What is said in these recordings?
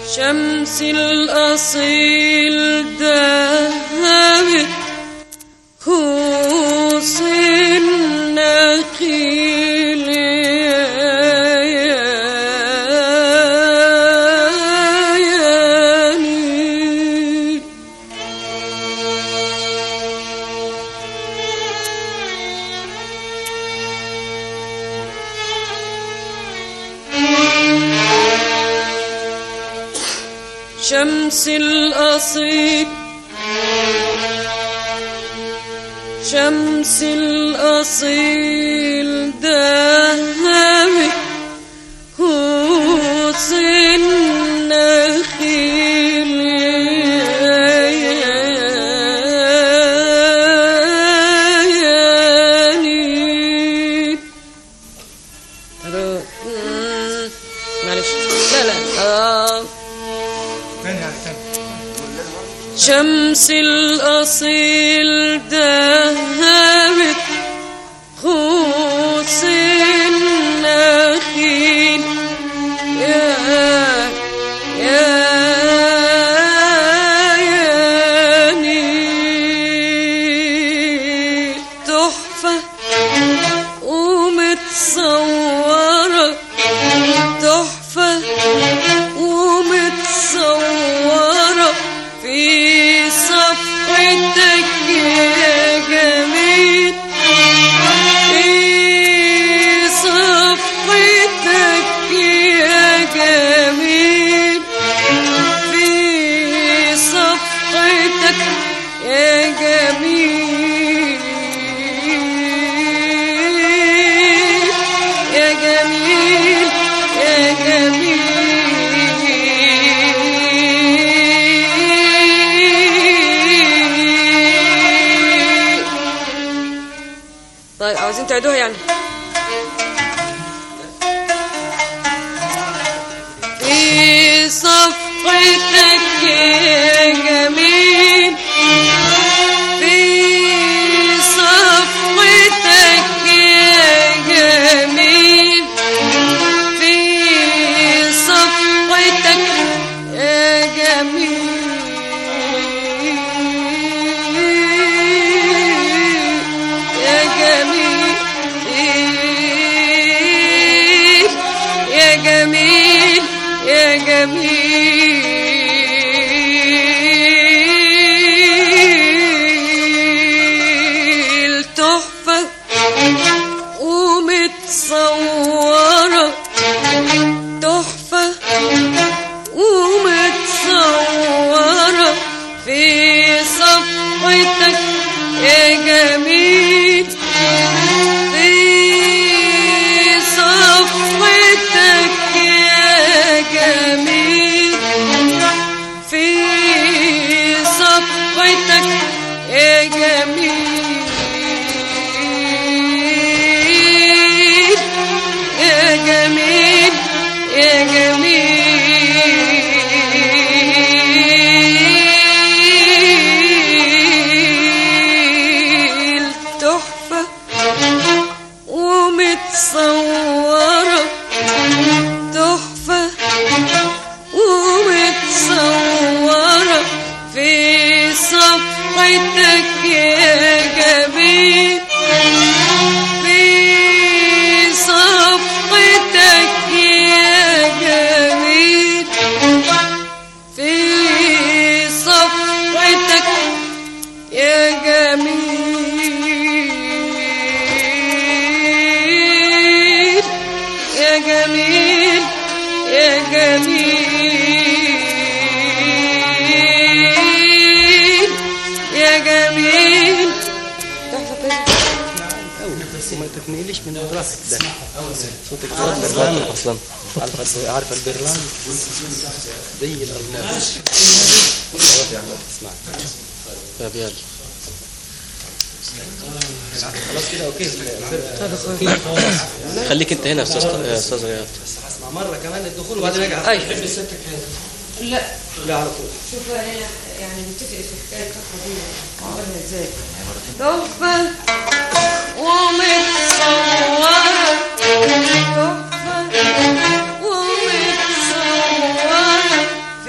شمس الأصيل ذهبت كوس النخيل يا يا نيل شمس الأصيل شمس الأصيل ذهبت كوس النخيل يا نيل معلش لا لا آه. تاني يعني تاني شمس الأصيل ذهبت خوص النخيل يا يا يا نيل تحفة ومتصورة تحفة ومتصورة في صفحتك يا جميل في صفحتك يا جميل في صفحتك يا جميل يا جميل يا جميل طيب عاوزين تعيدوها يعني في صفحتك يا جميل في صفحتك يا جميل في صفحتك يا جميل يا جميل يا جميل يا جميل تحفة ومتصورة تحفة ومتصورة في صفحتك يا جميل في صفحتك يا جميل في صفحتك يا جميل يا جميل يا جميل تحفة ومتصورة تحفة ومتصورة في صفحتك يا جميل في صفحتك يا جميل في صفحتك يا جميل يا جميل يا جميل يا جميل وما تتنقلش من الراس ده صوتك برلان اصلا عارفه عارفه البرلان زي الارنب اسمع طيب يلا خلاص كده اوكي خليك انت هنا يا استاذ يا استاذ رياض اسمع مره كمان الدخول وبعدين ارجع أيوة. تحب الست لا لا على طول شوف يعني نتفق في حكايه الكفه دي عملها ازاي تحفه ومتصوره تحفه ومتصوره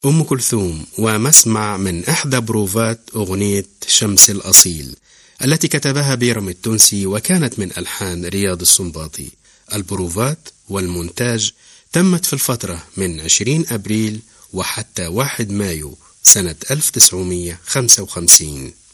أم كلثوم ومسمع من إحدى بروفات أغنية شمس الأصيل التي كتبها بيرم التونسي وكانت من ألحان رياض السنباطي البروفات والمونتاج تمت في الفترة من 20 أبريل وحتى 1 مايو سنة 1955